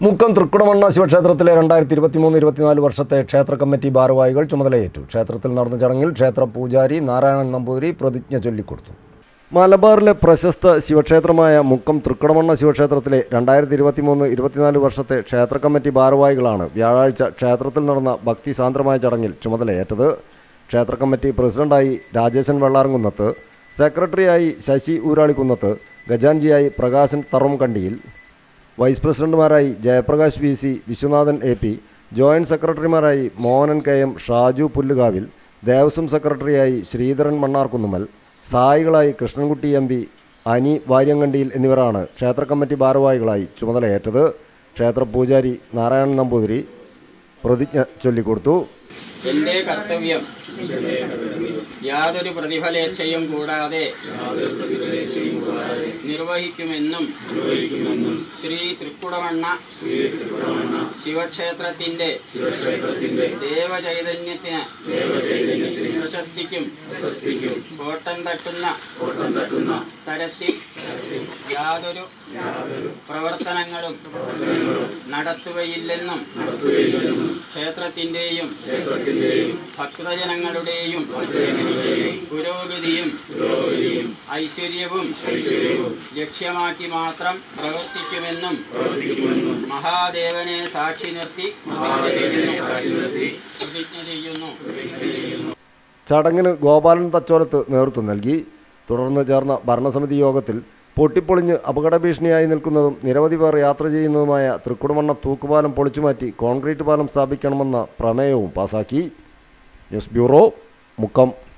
മുക്കം തൃക്കുടമണ്ണ ശിവക്ഷേത്രത്തിലെ രണ്ടായിരത്തി ഇരുപത്തിമൂന്ന് ഇരുപത്തിനാല് വർഷത്തെ ക്ഷേത്ര കമ്മിറ്റി ഭാരവാഹികൾ ചുമതലയേറ്റു ക്ഷേത്രത്തിൽ നടന്ന ചടങ്ങിൽ ക്ഷേത്ര പൂജാരി നാരായണൻ നമ്പൂതിരി പ്രതിജ്ഞ ചൊല്ലിക്കൊടുത്തു മലബാറിലെ പ്രശസ്ത ശിവക്ഷേത്രമായ മുക്കം തൃക്കുടമണ്ണ ശിവക്ഷേത്രത്തിലെ രണ്ടായിരത്തി ഇരുപത്തിമൂന്ന് ഇരുപത്തിനാല് വർഷത്തെ ക്ഷേത്ര കമ്മിറ്റി ഭാരവാഹികളാണ് വ്യാഴാഴ്ച ക്ഷേത്രത്തിൽ നടന്ന ഭക്തിസാന്ദ്രമായ ചടങ്ങിൽ ചുമതലയേറ്റത് ക്ഷേത്ര കമ്മിറ്റി പ്രസിഡന്റായി രാജേശൻ വെള്ളാർകുന്നത്ത് സെക്രട്ടറിയായി ശശി ഊരാളിക്കുന്നത്ത് ഖജാൻജിയായി പ്രകാശൻ തറംകണ്ടിയിൽ വൈസ് പ്രസിഡന്റുമാരായി Jayaprakash V C Viswanathan A P joint സെക്രട്ടറിമാരായി മോഹനൻ കെ എം ഷാജു പുല്ലുകാവിൽ ദേവസ്വം സെക്രട്ടറിയായി ശ്രീധരൻ മണ്ണാർക്കുന്നുമൽ സഹായികളായി കൃഷ്ണൻകുട്ടി എം പി അനി വാര്യങ്കണ്ടിയിൽ എന്നിവരാണ് ക്ഷേത്ര കമ്മിറ്റി ഭാരവാഹികളായി ചുമതലയേറ്റത് ക്ഷേത്ര പൂജാരി നാരായണൻ നമ്പൂതിരി പ്രതിജ്ഞ ചൊല്ലിക്കൊടുത്തു എന്റെ കർത്തവ്യം യാതൊരു പ്രതിഫലേച്ഛയും കൂടാതെ നിർവഹിക്കുമെന്നും ശ്രീ തൃക്കുടമണ്ണ ശിവക്ഷേത്രത്തിന്റെ ദേവചൈതന്യത്തിന് പ്രശസ്തിക്കും കോട്ടം തട്ടുന്ന തരത്തിൽ യാതൊരു പ്രവർത്തനങ്ങളും നടത്തുകയില്ലെന്നും ക്ഷേത്രത്തിന്റെയും ഭക്തജനങ്ങളുടെയും പുരോഗതിയും ഐശ്വര്യവും ലക്ഷ്യമാക്കി മാത്രം പ്രവർത്തിക്കുമെന്നും മഹാദേവനെ സാക്ഷി നിർത്തി പ്രതിജ്ഞ ചെയ്യുന്നു ചടങ്ങിന് ഗോപാലൻ തച്ചോലത്ത് നേതൃത്വം നൽകി തുടർന്ന് ചേർന്ന ഭരണസമിതി യോഗത്തിൽ പൊട്ടിപ്പൊളിഞ്ഞ് അപകടഭീഷണിയായി നിൽക്കുന്നതും നിരവധി പേർ യാത്ര ചെയ്യുന്നതുമായ തൃക്കുടമണ്ണ തൂക്കുപാലം പൊളിച്ചുമാറ്റി കോൺക്രീറ്റ് പാലം സ്ഥാപിക്കണമെന്ന പ്രമേയവും പാസാക്കി ന്യൂസ് ബ്യൂറോ മുക്കം